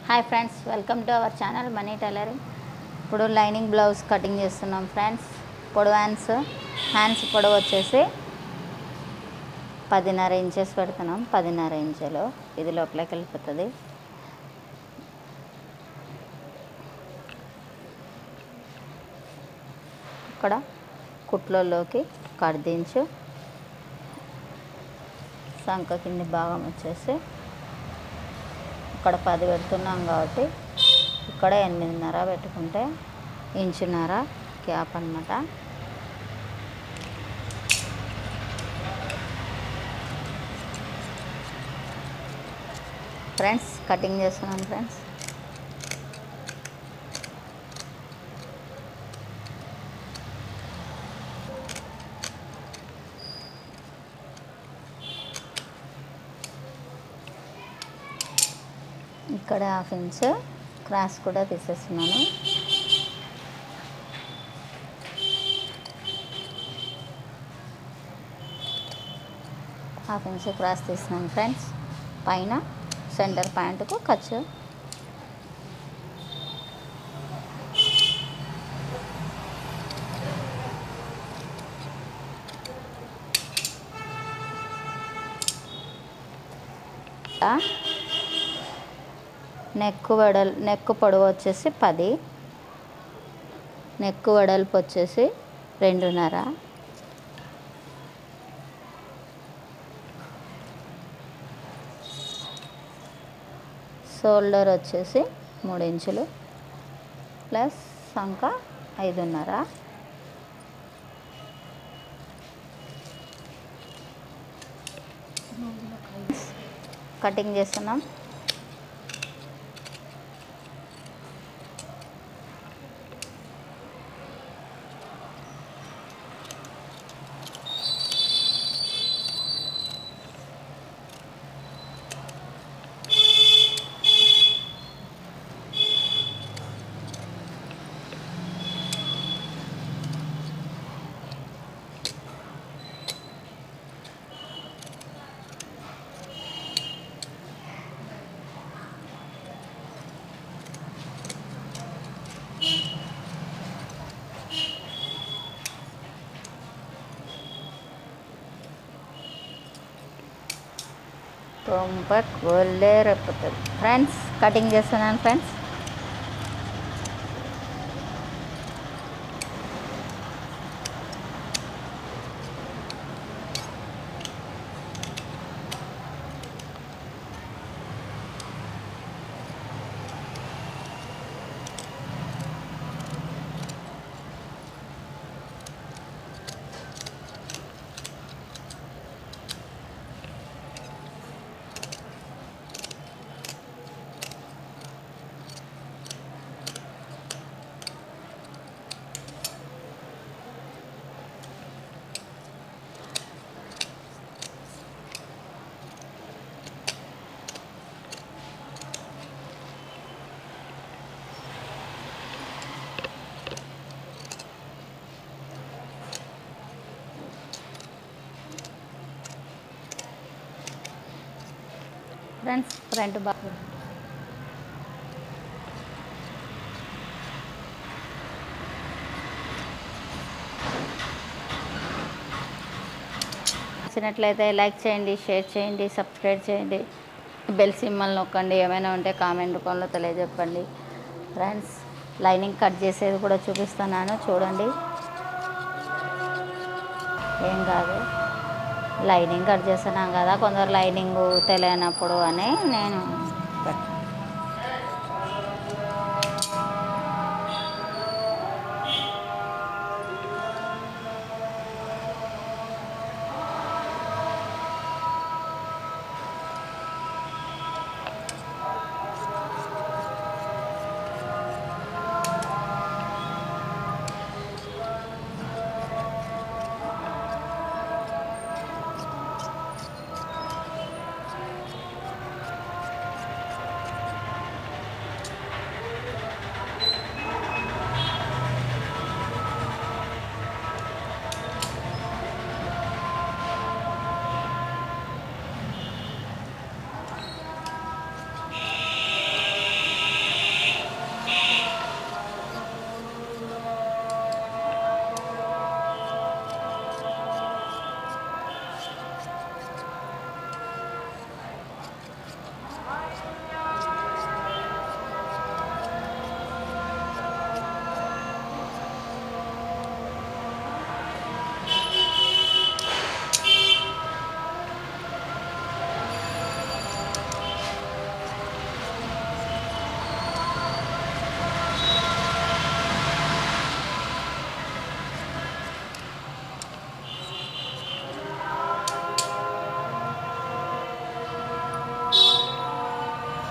hi friends welcome to our channel Mani tailoring ఇప్పుడు lining blouse cutting చేస్తున్నాం friends పొడవు hands hands పొడవు వచ్చేసి పదిన్నర ఇంచెస్ పెడుతున్నాం పదిన్నర ఇంచులు ఇది లోపలికి వెళ్ళిపోతుంది ఇక్కడ కుట్లలోకి కడిదించు సంఖ కింది భాగం వచ్చేసి ఇక్కడ పది పెడుతున్నాం కాబట్టి ఇక్కడ ఎనిమిదిన్నర పెట్టుకుంటే ఇంచున్నర గ్యాప్ అనమాట ఫ్రెండ్స్ కటింగ్ చేస్తున్నాను ఫ్రెండ్స్ ఇక్కడ హాఫ్ ఇంచ్ క్రాస్ కూడా తీసేస్తున్నాను హాఫ్ ఇంచ్ క్రాస్ తీసినాను ఫ్రెండ్స్ పైన సెంటర్ పాయింట్కు ఖర్చు నెక్ వెడల్ నెక్ పొడవు వచ్చేసి పది నెక్ వెడల్పు వచ్చేసి రెండున్నర షోల్డర్ వచ్చేసి మూడు ఇంచులు ప్లస్ సంఖ ఐదున్నర కటింగ్ చేస్తున్నాం రొంప ఒళ్ళే రెప్పుతుంది ఫ్రెండ్స్ కటింగ్ చేస్తున్నాను ఫ్రెండ్స్ ఫ్రెండ్స్ ఫ్రంట్ బాగా నచ్చినట్లయితే లైక్ చేయండి షేర్ చేయండి సబ్స్క్రైబ్ చేయండి బెల్ సింబల్ నొక్కండి ఏమైనా ఉంటే కామెంట్ రూపంలో తెలియజెప్పండి ఫ్రెండ్స్ లైనింగ్ కట్ చేసేది కూడా చూపిస్తున్నాను చూడండి ఏం కాదు లైనింగ్ కట్ చేస్తున్నాం కదా కొందరు లైనింగ్ తెలియనప్పుడు అని నేను పెట్టాను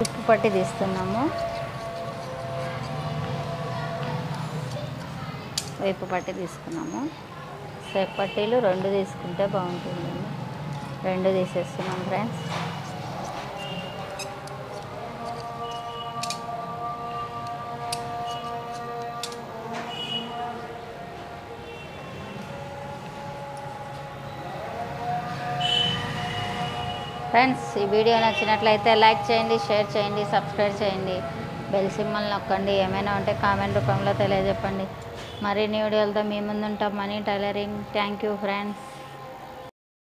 ఉప్పు పట్టి తీస్తున్నాము వేపు పట్టి తీసుకున్నాము సేపు పట్టీలు రెండు తీసుకుంటే బాగుంటుందండి రెండు తీసేస్తున్నాం ఫ్రెండ్స్ ఫ్రెండ్స్ ఈ వీడియో నచ్చినట్లయితే లైక్ చేయండి షేర్ చేయండి సబ్స్క్రైబ్ చేయండి బెల్ సింబల్ నొక్కండి ఏమైనా ఉంటే కామెంట్ రూపంలో తెలియజెప్పండి మరిన్ని వీడియోలతో మీ ముందు ఉంటాం Mani tailoring thank you friends